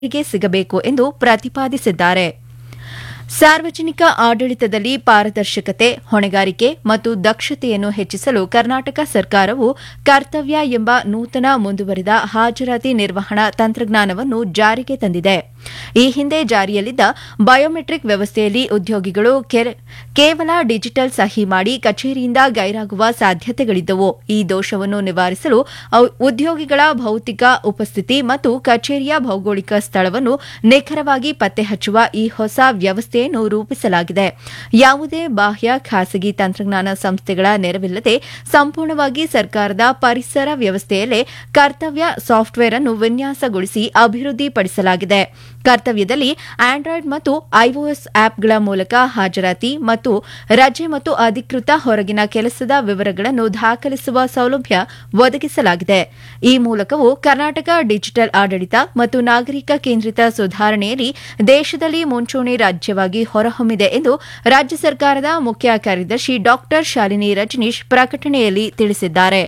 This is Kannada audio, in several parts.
ಗೆ ಸಿಗಬೇಕು ಎಂದು ಪ್ರತಿಪಾದಿಸಿದ್ದಾರೆ ಸಾರ್ವಜನಿಕ ಆಡಳಿತದಲ್ಲಿ ಪಾರದರ್ಶಕತೆ ಹೊಣೆಗಾರಿಕೆ ಮತ್ತು ದಕ್ಷತೆಯನ್ನು ಹೆಚ್ಚಿಸಲು ಕರ್ನಾಟಕ ಸರ್ಕಾರವು ಕರ್ತವ್ಯ ಎಂಬ ನೂತನ ಮುಂದುವರಿದ ಹಾಜರಾತಿ ನಿರ್ವಹಣಾ ತಂತ್ರಜ್ಞಾನವನ್ನು ಜಾರಿಗೆ ತಂದಿದೆ ಈ ಹಿಂದೆ ಜಾರಿಯಲ್ಲಿದ್ದ ಬಯೋಮೆಟ್ರಿಕ್ ವ್ಯವಸ್ಥೆಯಲ್ಲಿ ಉದ್ಯೋಗಿಗಳು ಕೆಲ- ಕೇವಲ ಡಿಜಿಟಲ್ ಸಹಿ ಮಾಡಿ ಕಚೇರಿಯಿಂದ ಗೈರಾಗುವ ಸಾಧ್ಯತೆಗಳಿದ್ದವು ಈ ದೋಷವನ್ನು ನಿವಾರಿಸಲು ಅವ್- ಉದ್ಯೋಗಿಗಳ ಭೌತಿಕ ಉಪಸ್ಥಿತಿ ಮತ್ತು ಕಚೇರಿಯ ಭೌಗೋಳಿಕ ಸ್ಥಳವನ್ನು ನಿಖರವಾಗಿ ಪತ್ತೆ ಹಚ್ಚುವ ಈ ಹೊಸ ವ್ಯವಸ್ಥೆಯನ್ನು ರೂಪಿಸಲಾಗಿದೆ ಯಾವುದೇ ಬಾಹ್ಯ ಖಾಸಗಿ ತಂತ್ರಜ್ಞಾನ ಸಂಸ್ಥೆಗಳ ನೆರವಿಲ್ಲದೆ ಸಂಪೂರ್ಣವಾಗಿ ಸರ್ಕಾರದ ಪರಿಸರ ವ್ಯವಸ್ಥೆಯಲ್ಲೇ ಕರ್ತವ್ಯ ಸಾಫ್ಟ್ವೇರ್ ಅನ್ನು ವಿನ್ಯಾಸಗೊಳಿಸಿ ಅಭಿವೃದ್ಧಿಪಡಿಸಲಾಗಿದೆ ಕರ್ತವ್ಯದಲ್ಲಿ ಆಂಡ್ರಾಯ್ಡ್ ಮತ್ತು ಐಒಎಸ್ ಆಪ್ಗಳ ಮೂಲಕ ಹಾಜರಾತಿ ಮತ್ತು ರಜೆ ಮತ್ತು ಅಧಿಕೃತ ಹೊರಗಿನ ಕೆಲಸದ ವಿವರಗಳನ್ನು ದಾಖಲಿಸುವ ಸೌಲಭ್ಯ ಒದಗಿಸಲಾಗಿದೆ ಈ ಮೂಲಕವು ಕರ್ನಾಟಕ ಡಿಜಿಟಲ್ ಆಡಳಿತ ಮತ್ತು ನಾಗರಿಕ ಕೇಂದ್ರಿತ ಸುಧಾರಣೆಯಲ್ಲಿ ದೇಶದಲ್ಲಿ ಮುಂಚೂಣಿ ರಾಜ್ಯವಾಗಿ ಹೊರಹೊಮ್ಮಿದೆ ಎಂದು ರಾಜ್ಯ ಸರ್ಕಾರದ ಮುಖ್ಯ ಕಾರ್ಯದರ್ಶಿ ಡಾ ಶಾಲಿನಿ ರಜನೀಶ್ ಪ್ರಕಟಣೆಯಲ್ಲಿ ತಿಳಿಸಿದ್ದಾರೆ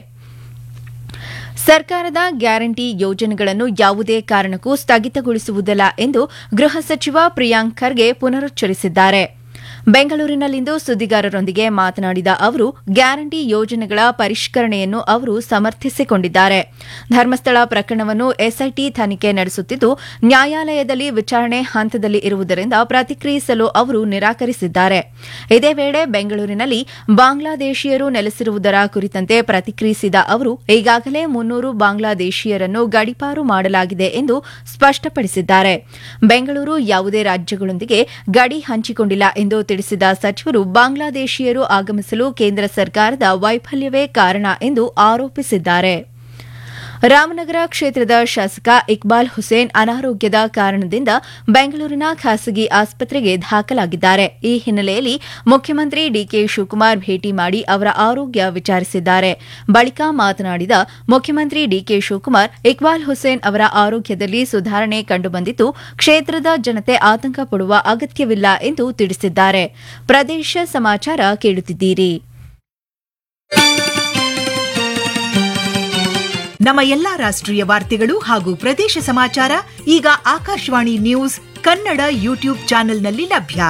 ಸರ್ಕಾರದ ಗ್ಯಾರಂಟಿ ಯೋಜನೆಗಳನ್ನು ಯಾವುದೇ ಕಾರಣಕ್ಕೂ ಸ್ಥಗಿತಗೊಳಿಸುವುದಿಲ್ಲ ಎಂದು ಗೃಹ ಸಚಿವ ಪ್ರಿಯಾಂಕ್ ಖರ್ಗೆ ಪುನರುಚ್ಚರಿಸಿದ್ದಾರೆ ಬೆಂಗಳೂರಿನಲ್ಲಿಂದು ಸುದ್ದಿಗಾರರೊಂದಿಗೆ ಮಾತನಾಡಿದ ಅವರು ಗ್ಯಾರಂಟಿ ಯೋಜನೆಗಳ ಪರಿಷ್ಕರಣೆಯನ್ನು ಅವರು ಸಮರ್ಥಿಸಿಕೊಂಡಿದ್ದಾರೆ ಧರ್ಮಸ್ಥಳ ಪ್ರಕರಣವನ್ನು ಎಸ್ಐಟಿ ತನಿಖೆ ನಡೆಸುತ್ತಿದ್ದು ನ್ಯಾಯಾಲಯದಲ್ಲಿ ವಿಚಾರಣೆ ಹಂತದಲ್ಲಿ ಇರುವುದರಿಂದ ಪ್ರತಿಕ್ರಿಯಿಸಲು ಅವರು ನಿರಾಕರಿಸಿದ್ದಾರೆ ಇದೇ ವೇಳೆ ಬೆಂಗಳೂರಿನಲ್ಲಿ ಬಾಂಗ್ಲಾದೇಶೀಯರು ನೆಲೆಸಿರುವುದರ ಕುರಿತಂತೆ ಪ್ರತಿಕ್ರಿಯಿಸಿದ ಅವರು ಈಗಾಗಲೇ ಮುನ್ನೂರು ಬಾಂಗ್ಲಾದೇಶೀಯರನ್ನು ಗಡಿಪಾರು ಮಾಡಲಾಗಿದೆ ಎಂದು ಸ್ಪಷ್ಟಪಡಿಸಿದ್ದಾರೆ ಬೆಂಗಳೂರು ಯಾವುದೇ ರಾಜ್ಯಗಳೊಂದಿಗೆ ಗಡಿ ಹಂಚಿಕೊಂಡಿಲ್ಲ ಎಂದು ತಿಳಿಸಿದ ಸಚಿವರು ಬಾಂಗ್ಲಾದೇಶೀಯರು ಆಗಮಿಸಲು ಕೇಂದ್ರ ಸರ್ಕಾರದ ವೈಫಲ್ಯವೇ ಕಾರಣ ಎಂದು ಆರೋಪಿಸಿದ್ದಾರೆ ರಾಮನಗರ ಕ್ಷೇತ್ರದ ಶಾಸಕ ಇಕ್ಬಾಲ್ ಹುಸೇನ್ ಅನಾರೋಗ್ಯದ ಕಾರಣದಿಂದ ಬೆಂಗಳೂರಿನ ಖಾಸಗಿ ಆಸ್ಪತ್ರೆಗೆ ದಾಖಲಾಗಿದ್ದಾರೆ ಈ ಹಿನ್ನೆಲೆಯಲ್ಲಿ ಮುಖ್ಯಮಂತ್ರಿ ಡಿಕೆ ಶಿವಕುಮಾರ್ ಭೇಟಿ ಮಾಡಿ ಅವರ ಆರೋಗ್ಯ ವಿಚಾರಿಸಿದ್ದಾರೆ ಬಳಿಕ ಮಾತನಾಡಿದ ಮುಖ್ಯಮಂತ್ರಿ ಡಿಕೆ ಶಿವಕುಮಾರ್ ಇಕ್ಬಾಲ್ ಹುಸೇನ್ ಅವರ ಆರೋಗ್ಯದಲ್ಲಿ ಸುಧಾರಣೆ ಕಂಡುಬಂದಿದ್ದು ಕ್ಷೇತ್ರದ ಜನತೆ ಆತಂಕ ಪಡುವ ಅಗತ್ಯವಿಲ್ಲ ಎಂದು ತಿಳಿಸಿದ್ದಾರೆ ಪ್ರದೇಶ ಸಮಾಚಾರ ಕೇಳುತ್ತಿದ್ದೀರಿ ನಮ್ಮ ಎಲ್ಲಾ ರಾಷ್ಟ್ರೀಯ ವಾರ್ತೆಗಳು ಹಾಗೂ ಪ್ರದೇಶ ಸಮಾಚಾರ ಈಗ ಆಕಾಶವಾಣಿ ನ್ಯೂಸ್ ಕನ್ನಡ ಯೂಟ್ಯೂಬ್ ಚಾನೆಲ್ನಲ್ಲಿ ಲಭ್ಯ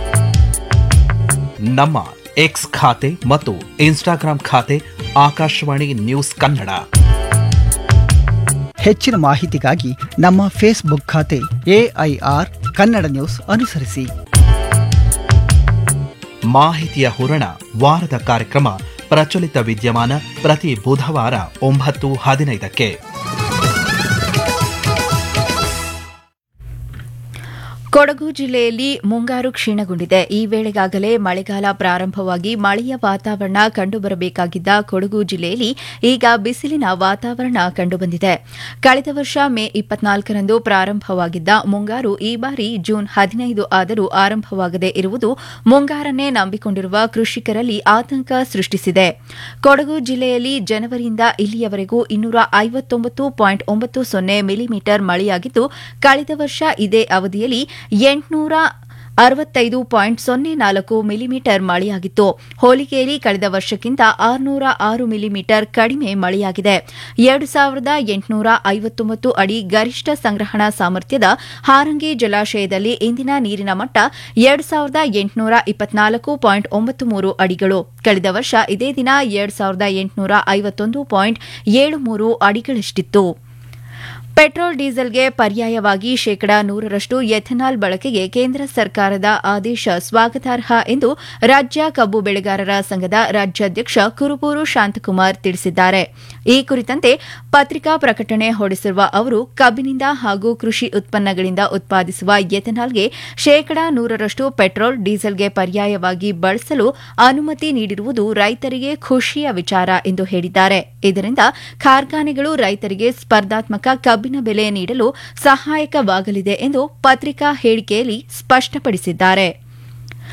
ನಮ್ಮ ಎಕ್ಸ್ ಖಾತೆ ಮತ್ತು ಇನ್ಸ್ಟಾಗ್ರಾಂ ಖಾತೆ ಆಕಾಶವಾಣಿ ನ್ಯೂಸ್ ಕನ್ನಡ ಹೆಚ್ಚಿನ ಮಾಹಿತಿಗಾಗಿ ನಮ್ಮ ಫೇಸ್ಬುಕ್ ಖಾತೆ ಎಐಆರ್ ಕನ್ನಡ ನ್ಯೂಸ್ ಅನುಸರಿಸಿ ಮಾಹಿತಿಯ ಹೂರಣ ವಾರದ ಕಾರ್ಯಕ್ರಮ ಪ್ರಚಲಿತ ವಿದ್ಯಮಾನ ಪ್ರತಿ ಬುಧವಾರ ಒಂಬತ್ತು ಹದಿನೈದಕ್ಕೆ ಕೊಡಗು ಜಿಲ್ಲೆಯಲ್ಲಿ ಮುಂಗಾರು ಕ್ಷೀಣಗೊಂಡಿದೆ ಈ ವೇಳೆಗಾಗಲೇ ಮಳೆಗಾಲ ಪ್ರಾರಂಭವಾಗಿ ಮಳೆಯ ವಾತಾವರಣ ಕಂಡುಬರಬೇಕಾಗಿದ್ದ ಕೊಡಗು ಜಿಲ್ಲೆಯಲ್ಲಿ ಈಗ ಬಿಸಿಲಿನ ವಾತಾವರಣ ಕಂಡುಬಂದಿದೆ ಕಳೆದ ವರ್ಷ ಮೇ ಇಪ್ಪತ್ನಾಲ್ಕರಂದು ಪ್ರಾರಂಭವಾಗಿದ್ದ ಮುಂಗಾರು ಈ ಬಾರಿ ಜೂನ್ ಹದಿನೈದು ಆದರೂ ಆರಂಭವಾಗದೇ ಇರುವುದು ಮುಂಗಾರನ್ನೇ ನಂಬಿಕೊಂಡಿರುವ ಕೃಷಿಕರಲ್ಲಿ ಆತಂಕ ಸೃಷ್ಟಿಸಿದೆ ಕೊಡಗು ಜಿಲ್ಲೆಯಲ್ಲಿ ಜನವರಿಯಿಂದ ಇಲ್ಲಿಯವರೆಗೂ ಇನ್ನೂರ ಐವತ್ತೊಂಬತ್ತು ಪಾಯಿಂಟ್ ಒಂಬತ್ತು ಸೊನ್ನೆ ಮಿಲಿಮೀಟರ್ ಮಳೆಯಾಗಿದ್ದು ಕಳೆದ ವರ್ಷ ಇದೇ ಅವಧಿಯಲ್ಲಿ ಎಂಟುನೂರ ಅರವತ್ತೈದು ಪಾಯಿಂಟ್ ಸೊನ್ನೆ ನಾಲ್ಕು ಮಿಲಿಮೀಟರ್ ಮಳೆಯಾಗಿತ್ತು ಹೋಲಿಕೆಯಲ್ಲಿ ಕಳೆದ ವರ್ಷಕ್ಕಿಂತ ಆರುನೂರ ಆರು ಮಿಲಿಮೀಟರ್ ಕಡಿಮೆ ಮಳೆಯಾಗಿದೆ ಎರಡು ಸಾವಿರದ ಎಂಟುನೂರ ಐವತ್ತೊಂಬತ್ತು ಅಡಿ ಗರಿಷ್ಠ ಸಂಗ್ರಹಣಾ ಸಾಮರ್ಥ್ಯದ ಹಾರಂಗಿ ಜಲಾಶಯದಲ್ಲಿ ಇಂದಿನ ನೀರಿನ ಮಟ್ಟ ಎರಡು ಸಾವಿರದ ಎಂಟುನೂರ ಇಪ್ಪತ್ನಾಲ್ಕು ಪಾಯಿಂಟ್ ಒಂಬತ್ತು ಮೂರು ಅಡಿಗಳು ಕಳೆದ ವರ್ಷ ಇದೇ ದಿನ ಎರಡು ಸಾವಿರದ ಎಂಟುನೂರ ಐವತ್ತೊಂದು ಪಾಯಿಂಟ್ ಏಳು ಮೂರು ಅಡಿಗಳಷ್ಟಿತ್ತು ಪೆಟ್ರೋಲ್ ಡೀಸೆಲ್ಗೆ ಪರ್ಯಾಯವಾಗಿ ಶೇಕಡಾ ನೂರರಷ್ಟು ಎಥೆನಾಲ್ ಬಳಕೆಗೆ ಕೇಂದ್ರ ಸರ್ಕಾರದ ಆದೇಶ ಸ್ವಾಗತಾರ್ಹ ಎಂದು ರಾಜ್ಯ ಕಬ್ಬು ಬೆಳೆಗಾರರ ಸಂಘದ ರಾಜ್ಯಾಧ್ಯಕ್ಷ ಕುರುಬೂರು ಶಾಂತಕುಮಾರ್ ತಿಳಿಸಿದ್ದಾರೆ ಈ ಕುರಿತಂತೆ ಪತ್ರಿಕಾ ಪ್ರಕಟಣೆ ಹೊರಡಿಸಿರುವ ಅವರು ಕಬ್ಬಿನಿಂದ ಹಾಗೂ ಕೃಷಿ ಉತ್ಪನ್ನಗಳಿಂದ ಉತ್ಪಾದಿಸುವ ಎಥೆನಾಲ್ಗೆ ಶೇಕಡಾ ನೂರರಷ್ಟು ಪೆಟ್ರೋಲ್ ಡೀಸೆಲ್ಗೆ ಪರ್ಯಾಯವಾಗಿ ಬಳಸಲು ಅನುಮತಿ ನೀಡಿರುವುದು ರೈತರಿಗೆ ಖುಷಿಯ ವಿಚಾರ ಎಂದು ಹೇಳಿದ್ದಾರೆ ಇದರಿಂದ ಕಾರ್ಖಾನೆಗಳು ರೈತರಿಗೆ ಸ್ಪರ್ಧಾತ್ಮಕ ಕಬ್ಬಿನ ಬೆಲೆ ನೀಡಲು ಸಹಾಯಕವಾಗಲಿದೆ ಎಂದು ಪತ್ರಿಕಾ ಹೇಳಿಕೆಯಲ್ಲಿ ಸ್ಪಷ್ಟಪಡಿಸಿದ್ದಾರೆ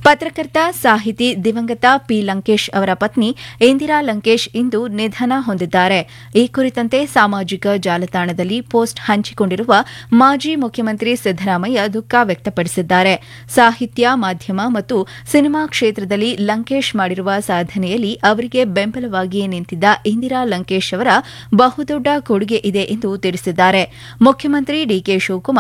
ಪತ್ರಕರ್ತ ಸಾಹಿತಿ ದಿವಂಗತ ಪಿ ಲಂಕೇಶ್ ಅವರ ಪತ್ನಿ ಇಂದಿರಾ ಲಂಕೇಶ್ ಇಂದು ನಿಧನ ಹೊಂದಿದ್ದಾರೆ ಈ ಕುರಿತಂತೆ ಸಾಮಾಜಿಕ ಜಾಲತಾಣದಲ್ಲಿ ಪೋಸ್ಟ್ ಹಂಚಿಕೊಂಡಿರುವ ಮಾಜಿ ಮುಖ್ಯಮಂತ್ರಿ ಸಿದ್ದರಾಮಯ್ಯ ದುಃಖ ವ್ಯಕ್ತಪಡಿಸಿದ್ದಾರೆ ಸಾಹಿತ್ಯ ಮಾಧ್ಯಮ ಮತ್ತು ಸಿನಿಮಾ ಕ್ಷೇತ್ರದಲ್ಲಿ ಲಂಕೇಶ್ ಮಾಡಿರುವ ಸಾಧನೆಯಲ್ಲಿ ಅವರಿಗೆ ಬೆಂಬಲವಾಗಿ ನಿಂತಿದ್ದ ಇಂದಿರಾ ಲಂಕೇಶ್ ಅವರ ಬಹುದೊಡ್ಡ ಕೊಡುಗೆ ಇದೆ ಎಂದು ತಿಳಿಸಿದ್ದಾರೆ ಮುಖ್ಯಮಂತ್ರಿ ಡಿಕೆ ಶಿವಕುಮಾರ್